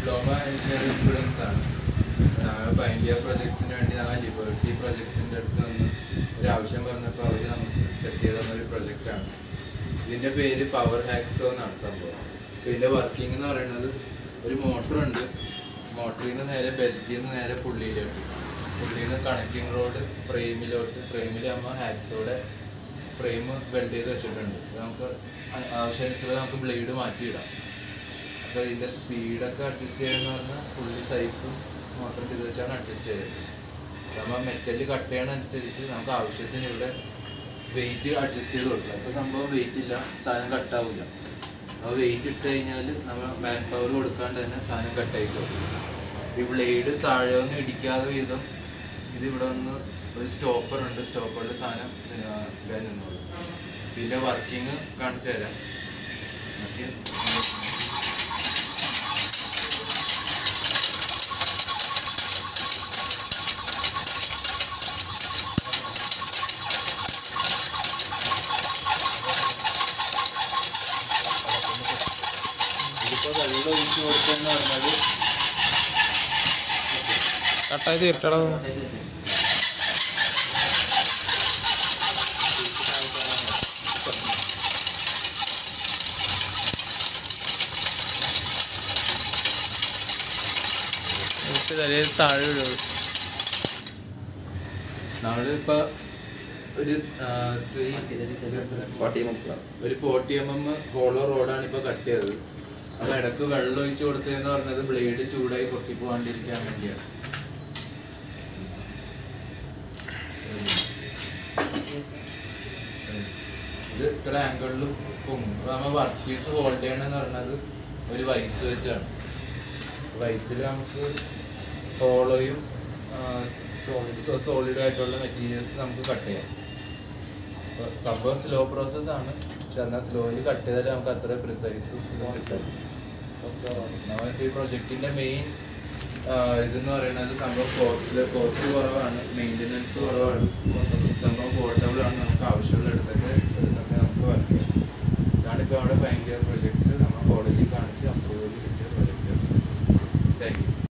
diploma engineering students ആണ് ഞങ്ങൾ final year പ്രൊജക്ട്സിന് വേണ്ടി ഞങ്ങൾ ലിബർട്ടി പ്രൊജക്ട്സിൻ്റെ അടുത്ത് നിന്ന് ഒരു ആവശ്യം പറഞ്ഞപ്പോൾ അവർ നമുക്ക് സെറ്റ് ചെയ്ത് തന്ന ഒരു പ്രൊജക്റ്റാണ് ഇതിൻ്റെ പേര് പവർ ഹാക്സോ എന്നാണ് സംഭവം അപ്പോൾ ഇതിൻ്റെ വർക്കിംഗ് എന്ന് പറയുന്നത് ഒരു മോട്ടറുണ്ട് മോട്ടറിൽ നിന്ന് നേരെ ബെൽറ്റിൽ നിന്ന് നേരെ പുള്ളിയിലോട്ട് പുള്ളിയിൽ നിന്ന് കണക്റ്റിംഗ് റോഡ് ഫ്രെയിമിലോട്ട് ഫ്രെയിമിൽ ആകുമ്പോൾ ഹാക്സോടെ ഫ്രെയിം വെൽഡ് ചെയ്ത് വെച്ചിട്ടുണ്ട് ഇത് നമുക്ക് ആ- ആവശ്യാനുസരണം നമുക്ക് ബ്ലേഡ് മാറ്റിയിടാം അപ്പോൾ ഇതിൻ്റെ സ്പീഡൊക്കെ അഡ്ജസ്റ്റ് ചെയ്യുകയെന്ന് പറഞ്ഞാൽ പുള്ളി സൈസും മോട്ടറിൻ്റെ ഇത് വെച്ചാണ് അഡ്ജസ്റ്റ് ചെയ്തത് നമ്മൾ മെറ്റല് കട്ട് ചെയ്യണ അനുസരിച്ച് നമുക്ക് ആവശ്യത്തിന് ഇവിടെ വെയിറ്റ് അഡ്ജസ്റ്റ് ചെയ്ത് കൊടുക്കാം ഇപ്പോൾ സംഭവം വെയിറ്റ് ഇല്ല സാധനം കട്ടാവില്ല അപ്പോൾ വെയിറ്റ് ഇട്ട് കഴിഞ്ഞാൽ നമ്മൾ മാൻ പവർ കൊടുക്കാണ്ട് തന്നെ സാധനം കട്ടായി പോകും ഈ ബ്ലേഡ് താഴെ ഒന്ന് ഇടിക്കാതെ വിധം ഇത് ഇവിടെ ഒന്ന് ഒരു സ്റ്റോപ്പർ ഉണ്ട് സ്റ്റോപ്പറിൽ സാധനം ആ, ഇതായി നിന്നോളൂ ഇതിൻ്റെ വർക്കിംഗ് കാണിച്ചു തരാം ഓക്കെ ഇതിപ്പോൾ വെള്ളം ഒഴിച്ച് കൊടുക്കുകയെന്ന് പറഞ്ഞത് കട്ടായി തീർട്ടടാ തലേ താഴെ വീഴും നമ്മളിപ്പോൾ ഒരു ആ, three- ഒരു ഫോർട്ടി എം എം ഹോളോ റോഡാണ് ഇപ്പോൾ കട്ട് ചെയ്തത് അപ്പോൾ ഇടയ്ക്ക് വെള്ളം ഒഴിച്ച് കൊടുത്തതെന്ന് പറഞ്ഞത് ബ്ലേഡ് ചൂടായി പൊട്ടിപ്പോകാണ്ടിരിക്കാൻ വേണ്ടിയാണ് ഇത് ഇത്ര ആംഗിളിലും പൊങ്ങും അപ്പോൾ നമ്മൾ വർക്ക് പീസ് ഹോൾഡ് ചെയ്യണമെന്ന് പറഞ്ഞത് ഒരു വൈസ് വെച്ചാണ് വൈസിൽ നമുക്ക് ഹോളോയും സോളിഡ് ആയിട്ടുള്ള മെറ്റീരിയൽസ് നമുക്ക് കട്ട് ചെയ്യാം അപ്പൊ സംഭവം സ്ലോ പ്രോസസ് ആണ് പക്ഷെ എന്നാൽ സ്ലോയിൽ കട്ട് ചെയ്താൽ നമുക്ക് അത്ര പ്രിസൈസ് കിട്ടും നമുക്ക് ഈ പ്രൊജക്റ്റിന്റെ മെയിൻ ഇതെന്ന് പറയുന്നത് സംഭവം കോസ്റ്റ് കോസ്റ്റ് കുറവാണ് മെയിൻ്റെനൻസ് കുറവാണ് സംഭവം പോർട്ടബിൾ ആണ് നമുക്ക് ആവശ്യമുള്ള എടുത്തൊക്കെ